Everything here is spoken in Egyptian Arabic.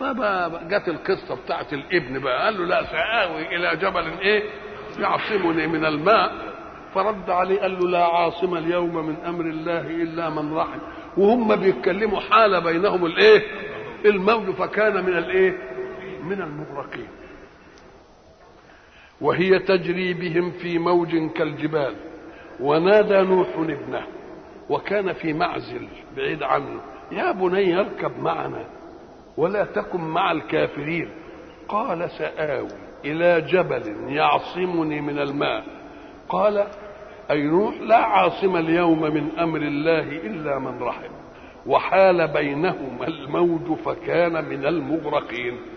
فبقى جت القصه بتاعت الابن بقى قال له لا سآوي الى جبل ايه يعصمني من الماء فرد عليه قال له لا عاصم اليوم من امر الله الا من رحم وهم بيتكلموا حال بينهم الايه الموج فكان من الايه من المغرقين وهي تجري بهم في موج كالجبال ونادى نوح ابنه وكان في معزل بعيد عنه يا بني اركب معنا ولا تكن مع الكافرين قال سآوي إلى جبل يعصمني من الماء قال أي نوح لا عاصم اليوم من أمر الله إلا من رحم وحال بينهما الموج فكان من المغرقين